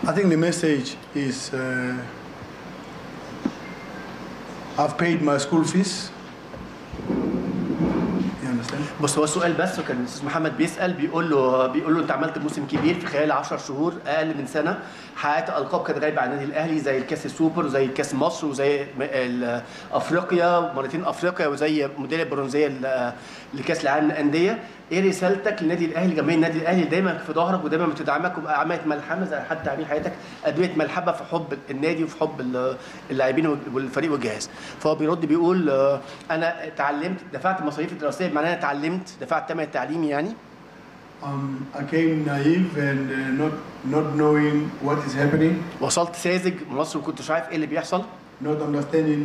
I think the message is uh, I've paid my school fees. You understand? بص هو السؤال بس وكان الاستاذ محمد بيسال بيقول له بيقول له انت عملت موسم كبير في خلال 10 شهور اقل من سنه حققت القاب كانت غايبه عن النادي الاهلي زي الكاس السوبر وزي كاس مصر وزي م- ال- افريقيا مرتين افريقيا وزي ميداليه برونزيه ل- لكاس العالم للانديه ايه رسالتك للنادي الاهلي جماهير النادي الاهلي دايما في ظهرك ودايما بتدعمك وبقى عملت ملحمه زي حتى تعبير حياتك ادويه ملحمه في حب النادي وفي حب ال- اللاعبين والفريق والجهاز فهو بيرد بيقول آه، انا اتعلمت دفعت المصاريف الدراسيه بمعنى انا اتعلمت دفعت ثمن التعليمي يعني Um, I came naive and uh, not not knowing what is happening, وصلت ساذج مصر وكنتش عارف ايه اللي بيحصل not understanding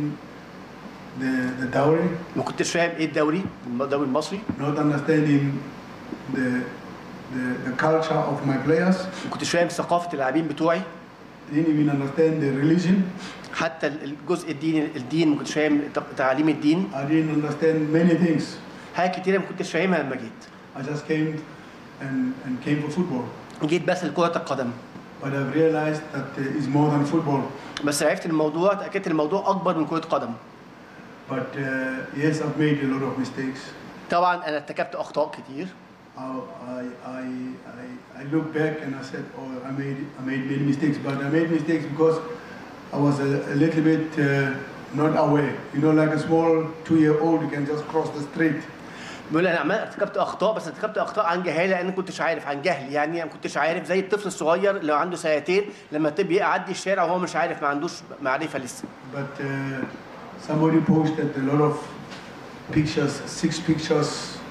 the the dowry, ما كنتش فاهم ايه الدوري الدوري المصري not understanding the the, the culture of my players, ما كنتش فاهم ثقافه اللاعبين بتوعي didn't even understand the religion. حتى الجزء الديني الدين ما كنتش فاهم تعليم الدين I didn't understand many things. حاجات كتيره ما كنتش فاهمها لما جيت I just came and, and came for football. جيت بس لكره القدم But I've realized that uh, it's more than football. بس عرفت الموضوع اتاكدت الموضوع اكبر من كره قدم But uh, yes, I've made a lot of mistakes. طبعا انا ارتكبت اخطاء كتير I, I, I, I, I look back and I said, oh, I made, I made many mistakes. But I made mistakes because I was a, a little bit uh, not aware. You know, like a small two-year-old, you can just cross the street. بيقول انا عمال ارتكبت اخطاء بس ارتكبت اخطاء عن جهاله لان ما كنتش عارف عن جهل يعني ما كنتش عارف زي الطفل الصغير اللي عنده سنتين لما تبقى يعدي الشارع وهو مش عارف ما عندوش معرفه لسه But uh, somebody posted a lot of pictures, six pictures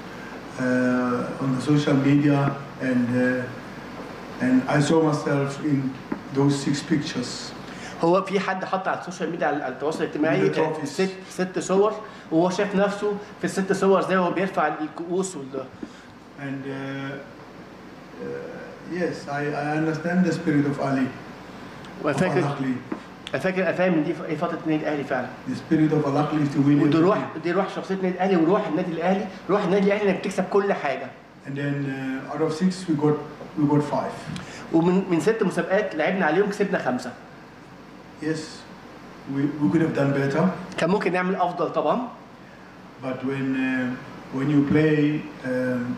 uh, on the social media, and uh, and I saw myself in those six pictures. هو في حد حط على السوشيال ميديا على على التواصل الاجتماعي The trophies. ست ست صور وهو شاف نفسه في الست صور زي ما هو بيرفع الكؤوس وال And uh, uh, yes, I, I understand the spirit of Ali. وانا Of فاكر Al-Ahli. انا فاكر انا فاهم ان دي ايه فتره النادي الاهلي فعلا The spirit of Al-Ahli is to win ودي روح everything. دي روح شخصيه النادي الاهلي وروح النادي الاهلي روح النادي الاهلي انك بتكسب كل حاجه And then uh, out of six, we got we got five. ومن من ست مسابقات لعبنا عليهم كسبنا خمسه Yes, we, we could have done better, كان ممكن نعمل افضل طبعا but when uh, when you play um,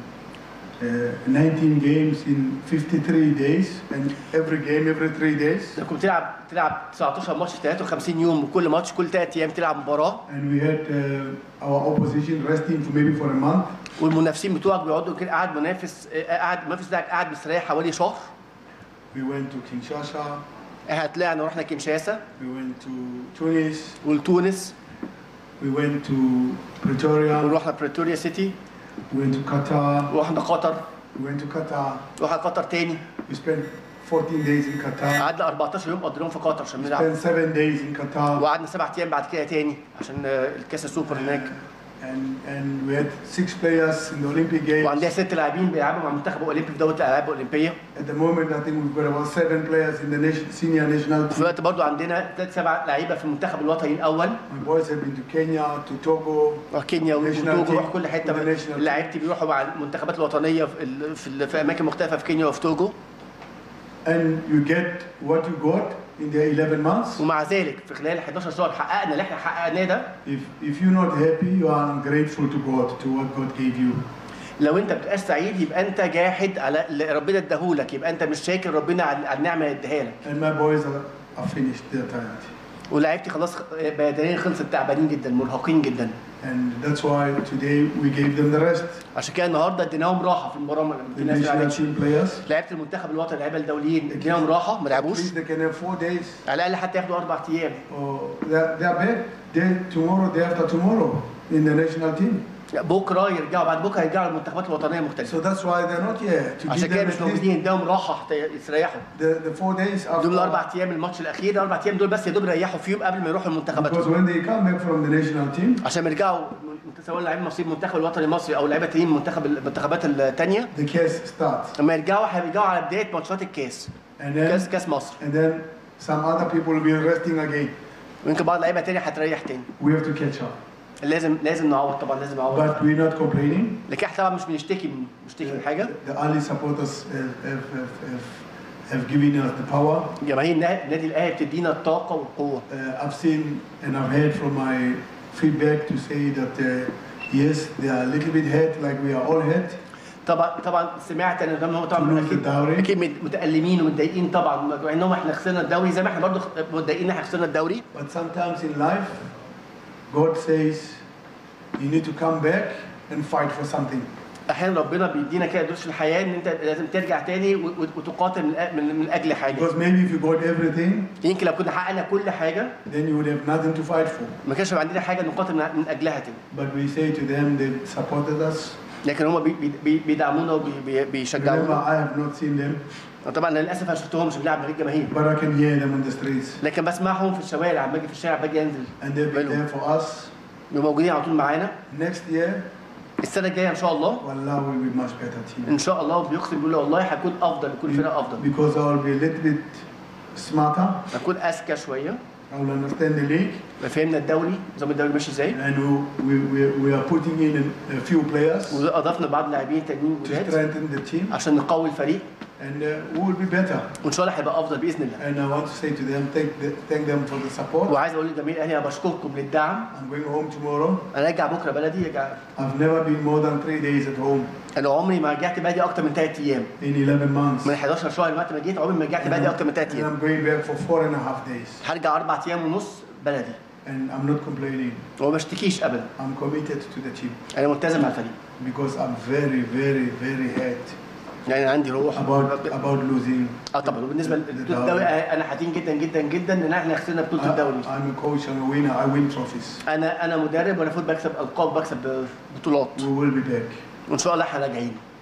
uh, 19 games in 53 days, and every game every three days, انك بتلعب تلعب 19 ماتش في 53 يوم وكل ماتش كل ثلاث ايام تلعب مباراه and we had uh, our opposition resting for maybe for a month, والمنافسين بتوعك بيقعدوا كده قاعد منافس قاعد المنافس بتاعك قاعد مستريح حوالي شهر we went to Kinshasa, احنا طلعنا رحنا كنشاسا we went to Tunis, ولتونس we went to Pretoria, ورحنا بريتوريا سيتي we went to Qatar, ورحنا قطر we went to Qatar. رحنا قطر تاني We spent 14 days in Qatar, قعدنا 14 يوم قضيناهم في قطر عشان نلعب spent seven days in Qatar, وقعدنا سبع ايام بعد كده تاني عشان آه، الكاس السوبر هناك and and we had six players in the Olympic Games. وعندنا ست لاعبين بيلعبوا مع منتخب اولمبي في دوله الالعاب الاولمبيه At the moment, I think we've got about seven players in the nation, senior national وفي team. الوقت برضو عندنا ثلاث سبع لعيبه في المنتخب الوطني الاول My boys have been to Kenya, to Togo, روح كينيا National وتوجو team. روح كل حته National team. لعيبتي بيروحوا مع المنتخبات الوطنيه في, ال- في, ال- في اماكن مختلفه في كينيا وفي توجو and you get what you got in the 11 months. ومع ذلك في خلال 11 شهر حققنا اللي احنا حققناه ده If if you're not happy, you are ungrateful to God, to what God gave you. لو انت بتبقاش سعيد يبقى انت جاحد على اللي ربنا اداهولك يبقى انت مش شاكر ربنا على على النعمه اللي اداها لك And my boys are, are finished their time. ولاعيبتي خلاص بدنيا خلصت تعبانين جدا مرهقين جدا And that's why today we gave them the rest. عشان كده النهارده اديناهم راحه في المباراه ما The في ناس ما national لعبتش team players. لعيبه المنتخب الوطني اللعيبه الدوليين اديناهم راحه ما لعبوش At least they can have four days. على الاقل حتى ياخدوا اربع ايام Or they're, they're back day tomorrow, day after tomorrow in the national team. بكره يرجعوا بعد بكره يرجعوا المنتخبات الوطنيه So المختلفه that's why they're not here. To عشان give كده them مش at least موجودين اداهم راحه حتى يستريحوا the, the four days after. دول الاربع ايام الماتش الاخير الاربع ايام دول بس يا دوب يريحوا فيهم قبل ما يروحوا Because المنتخبات when they come back from the national team, عشان ما يرجعوا سواء لعيب مصري المنتخب الوطني المصري او لعيبه تانيين من منتخب المنتخبات الثانيه the case starts. لما يرجعوا هيرجعوا على بدايه ماتشات الكاس And كاس then, كاس مصر and then some other people will be resting again. ويمكن بعض اللعيبه تانية هتريح تاني We have to catch up. لازم لازم نعوض طبعا لازم نعوض But we're not complaining. لكن احنا طبعا مش بنشتكي من مشتكي من حاجه The early supporters have, have, have, have, have given us the power. جماهير النا- النادي الاهلي بتدينا الطاقه والقوه Uh, I've seen and I've heard from my feedback to say that uh, yes, they are a little bit hurt, like we are all hurt. طبعا طبعا سمعت ان هم طبعا فلوس اكيد الدوري. اكيد مت- متالمين ومتضايقين طبعا مع انهم احنا خسرنا الدوري زي ما احنا برضه متضايقين ان احنا خسرنا الدوري But sometimes in life, God says you need to come back and fight for something. احيانا ربنا بيدينا كده دروس في الحياه ان انت لازم ترجع تاني و- و- وتقاتل من أ- من, من اجل حاجه Because maybe if you got everything, يمكن لو كنا حققنا كل حاجه then you would have nothing to fight for. ما كانش هيبقى عندنا حاجه نقاتل من من اجلها تاني But we say to them, they supported us. لكن هم بي بي بيدعمونا Remember, وبيشجعونا I have not seen them, طبعا أنا للاسف ما شفتهمش بنلعب من غير جماهير but I can hear them on the streets. لكن بسمعهم في الشوارع باجي في الشارع باجي انزل And they'll be Well- there for us. بيبقوا موجودين على طول معانا Next year, السنه الجايه ان شاء الله Wallah will be much better team. ان شاء الله بيقسم بيقول والله هكون افضل كل فرقه افضل Because I will be a little bit smarter. هكون اذكى شويه I will understand the league. فهمنا الدوري نظام الدوري ماشي ازاي And we, we, we, we are putting in a, a few players واضفنا بعض لاعبين تانيين to جداد strengthen the team. عشان نقوي الفريق And uh, we will be better. وان شاء الله هيبقى افضل باذن الله And I want to say to them, thank, the, thank them for the support. وعايز اقول لجميع الاهلي انا بشكركم للدعم I'm going home tomorrow. انا راجع بكره بلدي راجع I've never been more than three days at home انا عمري ما رجعت بلدي اكتر من ثلاث ايام in 11 months. من 11 شهر وقت ما جيت عمري ما رجعت بلدي اكتر من ثلاث And ايام I'm going back for four and a half days. هرجع اربع ايام ونص بلدي And I'm not complaining. وما بشتكيش ابدا I'm committed to the team انا ملتزم مع الفريق because I'm very, very, very hurt يعني عندي روح about, about losing. اه طبعا وبالنسبه the- لبطوله the الدوري dowry. انا حزين جدا جدا جدا ان احنا خسرنا I, بطوله الدوري I'm a coach, I'm a winner, I win trophies. انا انا مدرب وانا فوت بكسب القاب بكسب بطولات We will be back. وان شاء الله احنا راجعين